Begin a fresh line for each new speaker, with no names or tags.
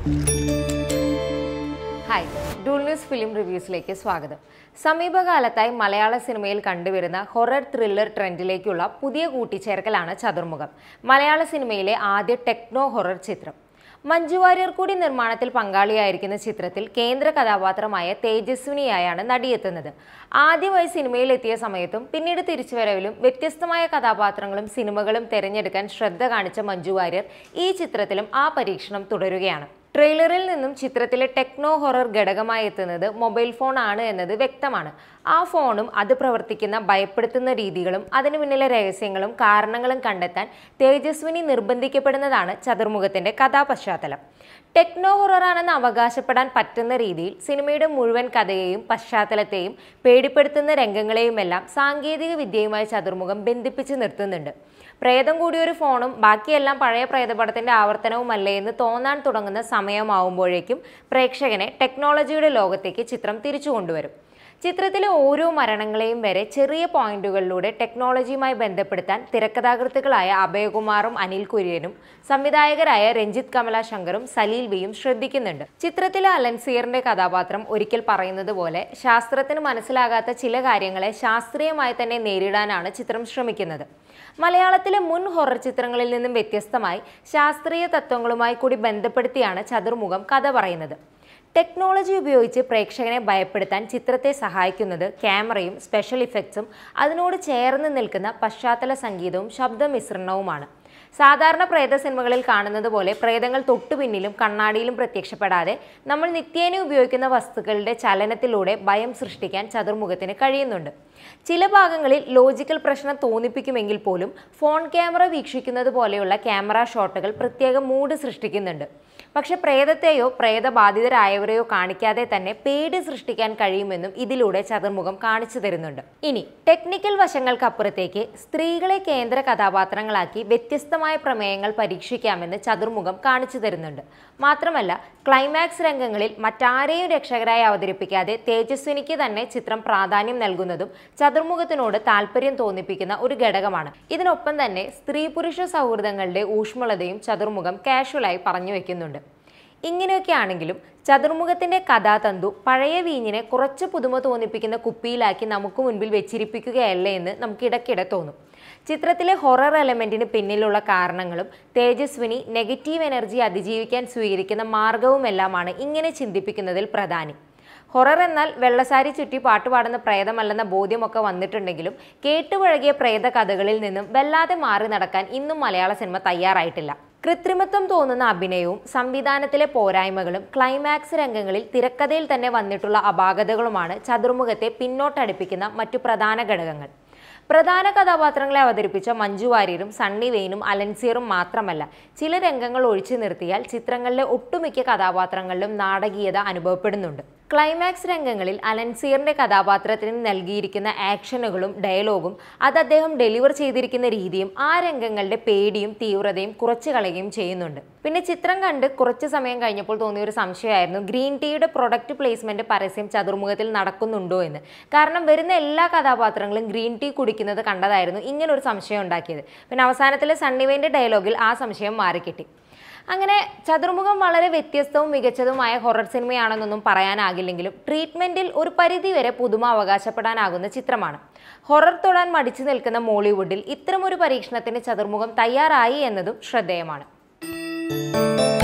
hi Dool news film റിവ്യൂസിലേക്ക് സ്വാഗതം സമീപകാലത്തായി മലയാള സിനിമയിൽ കണ്ടുവരുന്ന ഹൊറർ ത്രില്ലർ ട്രെൻഡിലേക്കുള്ള പുതിയ കൂട്ടിച്ചേർക്കലാണ് ചതുർമുഖം മലയാള സിനിമയിലെ ആദ്യ ടെക്നോ ഹൊറർ ചിത്രം മഞ്ജു വാര്യർ കൂടി നിർമ്മാണത്തിൽ പങ്കാളിയായിരിക്കുന്ന ചിത്രത്തിൽ കേന്ദ്ര കഥാപാത്രമായ തേജസ്വിനിയായാണ് നടിയെത്തുന്നത് ആദ്യമായി സിനിമയിൽ എത്തിയ സമയത്തും പിന്നീട് തിരിച്ചുവരവിലും വ്യത്യസ്തമായ കഥാപാത്രങ്ങളും സിനിമകളും തിരഞ്ഞെടുക്കാൻ ശ്രദ്ധ കാണിച്ച മഞ്ജു വാര്യർ ഈ ചിത്രത്തിലും ആ പരീക്ഷണം തുടരുകയാണ് ട്രെയിലറിൽ നിന്നും ചിത്രത്തിലെ ടെക്നോ ഹൊറർ ഘടകമായി എത്തുന്നത് മൊബൈൽ ഫോൺ ആണ് എന്നത് വ്യക്തമാണ് ആ ഫോണും അത് പ്രവർത്തിക്കുന്ന ഭയപ്പെടുത്തുന്ന രീതികളും അതിനു പിന്നിലെ രഹസ്യങ്ങളും കാരണങ്ങളും കണ്ടെത്താൻ തേജസ്വിനി നിർബന്ധിക്കപ്പെടുന്നതാണ് ചതുർമുഖത്തിന്റെ കഥാപശ്ചാത്തലം ടെക്നോ ഹൊററാണെന്ന് അവകാശപ്പെടാൻ പറ്റുന്ന രീതിയിൽ സിനിമയുടെ മുഴുവൻ കഥയെയും പശ്ചാത്തലത്തെയും പേടിപ്പെടുത്തുന്ന രംഗങ്ങളെയുമെല്ലാം സാങ്കേതിക വിദ്യയുമായി ചതുർമുഖം ബന്ധിപ്പിച്ച് നിർത്തുന്നുണ്ട് പ്രേതം കൂടിയൊരു ഫോണും ബാക്കിയെല്ലാം പഴയ പ്രേതപടത്തിന്റെ ആവർത്തനവുമല്ലേ എന്ന് തോന്നാൻ തുടങ്ങുന്ന സമയമാവുമ്പോഴേക്കും പ്രേക്ഷകനെ ടെക്നോളജിയുടെ ലോകത്തേക്ക് ചിത്രം തിരിച്ചു കൊണ്ടുവരും ചിത്രത്തിലെ ഓരോ മരണങ്ങളെയും വരെ ചെറിയ പോയിന്റുകളിലൂടെ ടെക്നോളജിയുമായി ബന്ധപ്പെടുത്താൻ തിരക്കഥാകൃത്തുക്കളായ അഭയകുമാറും അനിൽ കുര്യനും സംവിധായകരായ രഞ്ജിത്ത് കമല ശങ്കറും സലീൽ വിയും ശ്രദ്ധിക്കുന്നുണ്ട് ചിത്രത്തിലെ അലൻസിയറിന്റെ കഥാപാത്രം ഒരിക്കൽ പറയുന്നത് പോലെ ശാസ്ത്രത്തിന് മനസ്സിലാകാത്ത ചില കാര്യങ്ങളെ ശാസ്ത്രീയമായി തന്നെ നേരിടാനാണ് ചിത്രം ശ്രമിക്കുന്നത് മലയാളത്തിലെ മുൻ ഹൊറർ ചിത്രങ്ങളിൽ നിന്നും വ്യത്യസ്തമായി ശാസ്ത്രീയ തത്വങ്ങളുമായി കൂടി ബന്ധപ്പെടുത്തിയാണ് ചതുർമുഖം കഥ പറയുന്നത് ടെക്നോളജി ഉപയോഗിച്ച് പ്രേക്ഷകനെ ഭയപ്പെടുത്താൻ ചിത്രത്തെ സഹായിക്കുന്നത് ക്യാമറയും സ്പെഷ്യൽ ഇഫക്ട്സും അതിനോട് ചേർന്ന് നിൽക്കുന്ന പശ്ചാത്തല സംഗീതവും ശബ്ദ മിശ്രണവുമാണ് സാധാരണ പ്രേത സിനിമകളിൽ കാണുന്നത് പോലെ പ്രേതങ്ങൾ തൊട്ടുപിന്നിലും കണ്ണാടിയിലും പ്രത്യക്ഷപ്പെടാതെ നമ്മൾ നിത്യേന ഉപയോഗിക്കുന്ന വസ്തുക്കളുടെ ചലനത്തിലൂടെ ഭയം സൃഷ്ടിക്കാൻ ചതുർമുഖത്തിന് കഴിയുന്നുണ്ട് ചില ഭാഗങ്ങളിൽ ലോജിക്കൽ പ്രശ്നം തോന്നിപ്പിക്കുമെങ്കിൽ പോലും ഫോൺ ക്യാമറ വീക്ഷിക്കുന്നത് പോലെയുള്ള ക്യാമറ ഷോട്ടുകൾ പ്രത്യേക മൂഡ് സൃഷ്ടിക്കുന്നുണ്ട് പക്ഷെ പ്രേതത്തെയോ പ്രേതബാധിതരായവരെയോ കാണിക്കാതെ തന്നെ പേടി സൃഷ്ടിക്കാൻ കഴിയുമെന്നും ഇതിലൂടെ ചതുർമുഖം കാണിച്ചു തരുന്നുണ്ട് ഇനി ടെക്നിക്കൽ വശങ്ങൾക്കപ്പുറത്തേക്ക് സ്ത്രീകളെ കേന്ദ്ര കഥാപാത്രങ്ങളാക്കി വ്യത്യസ്തമായ പ്രമേയങ്ങൾ പരീക്ഷിക്കാമെന്ന് ചതുർമുഖം കാണിച്ചു തരുന്നുണ്ട് മാത്രമല്ല ക്ലൈമാക്സ് രംഗങ്ങളിൽ മറ്റാരെയും രക്ഷകരായി അവതരിപ്പിക്കാതെ തേജസ്വിനിക്ക് തന്നെ ചിത്രം പ്രാധാന്യം നൽകുന്നതും ചതുർമുഖത്തിനോട് താല്പര്യം തോന്നിപ്പിക്കുന്ന ഒരു ഘടകമാണ് ഇതിനൊപ്പം തന്നെ സ്ത്രീ പുരുഷ സൗഹൃദങ്ങളുടെ ഊഷ്മളതയും ചതുർമുഖം കാഷ്വലായി പറഞ്ഞു വെക്കുന്നുണ്ട് ഇങ്ങനെയൊക്കെ ആണെങ്കിലും ചതുർമുഖത്തിന്റെ കഥാതന്തു പഴയ വീഞ്ഞിനെ കുറച്ച് പുതുമ തോന്നിപ്പിക്കുന്ന കുപ്പിയിലാക്കി നമുക്ക് മുൻപിൽ വെച്ചിരിപ്പിക്കുകയല്ലേ എന്ന് നമുക്ക് ഇടയ്ക്കിടെ തോന്നും ചിത്രത്തിലെ ഹൊറർ എലമെന്റിന് പിന്നിലുള്ള കാരണങ്ങളും തേജസ്വിനി നെഗറ്റീവ് എനർജി അതിജീവിക്കാൻ സ്വീകരിക്കുന്ന മാർഗവുമെല്ലാമാണ് ഇങ്ങനെ ചിന്തിപ്പിക്കുന്നതിൽ പ്രധാനി ഹൊറർ എന്നാൽ വെള്ളസാരി ചുറ്റി പാട്ടുപാടുന്ന പ്രേതമല്ലെന്ന ബോധ്യമൊക്കെ വന്നിട്ടുണ്ടെങ്കിലും കേട്ടുപഴകിയ പ്രേത കഥകളിൽ നിന്നും വല്ലാതെ മാറി നടക്കാൻ ഇന്നും മലയാള സിനിമ തയ്യാറായിട്ടില്ല കൃത്രിമത്വം തോന്നുന്ന അഭിനയവും സംവിധാനത്തിലെ പോരായ്മകളും ക്ലൈമാക്സ് രംഗങ്ങളിൽ തിരക്കഥയിൽ തന്നെ വന്നിട്ടുള്ള അപാകതകളുമാണ് ചതുർമുഖത്തെ പിന്നോട്ടടുപ്പിക്കുന്ന മറ്റു പ്രധാന ഘടകങ്ങൾ പ്രധാന കഥാപാത്രങ്ങളെ അവതരിപ്പിച്ച മഞ്ജു വാര്യരും സണ്ണി വെയിനും അലൻസിയറും മാത്രമല്ല ചില രംഗങ്ങൾ ഒഴിച്ചു നിർത്തിയാൽ ചിത്രങ്ങളിലെ ഒട്ടുമിക്ക കഥാപാത്രങ്ങളിലും നാടകീയത അനുഭവപ്പെടുന്നുണ്ട് ക്ലൈമാക്സ് രംഗങ്ങളിൽ അലൻസിയറിന്റെ കഥാപാത്രത്തിന് നൽകിയിരിക്കുന്ന ആക്ഷനുകളും ഡയലോഗും അത് അദ്ദേഹം ഡെലിവർ ചെയ്തിരിക്കുന്ന രീതിയും ആ രംഗങ്ങളുടെ പേടിയും തീവ്രതയും കുറച്ചു കളയുകയും ചെയ്യുന്നുണ്ട് പിന്നെ ചിത്രം കണ്ട് കുറച്ച് സമയം കഴിഞ്ഞപ്പോൾ തോന്നിയ ഒരു സംശയമായിരുന്നു ഗ്രീൻ ടീയുടെ പ്രൊഡക്റ്റ് പ്ലേസ്മെന്റ് പരസ്യം ചതുർമുഖത്തിൽ നടക്കുന്നുണ്ടോ എന്ന് കാരണം വരുന്ന എല്ലാ കഥാപാത്രങ്ങളും ഗ്രീൻ ടീ കുടിക്കുന്നത് കണ്ടതായിരുന്നു ഇങ്ങനെ ഒരു സംശയം ഉണ്ടാക്കിയത് പിന്നെ അവസാനത്തിലെ സണ്ണിവേന്റെ ഡയലോഗിൽ ആ സംശയം മാറിക്കിട്ടി അങ്ങനെ ചതുർമുഖം വളരെ വ്യത്യസ്തവും മികച്ചതുമായ ഹൊറർ സിനിമയാണെന്നൊന്നും പറയാനാകില്ലെങ്കിലും ട്രീറ്റ്മെന്റിൽ ഒരു പരിധിവരെ പുതുമ അവകാശപ്പെടാനാകുന്ന ചിത്രമാണ് ഹൊറർ തൊടാൻ മടിച്ചു നിൽക്കുന്ന മോളിവുഡിൽ ഇത്തരമൊരു പരീക്ഷണത്തിന് ചതുർമുഖം തയ്യാറായി എന്നതും ശ്രദ്ധേയമാണ്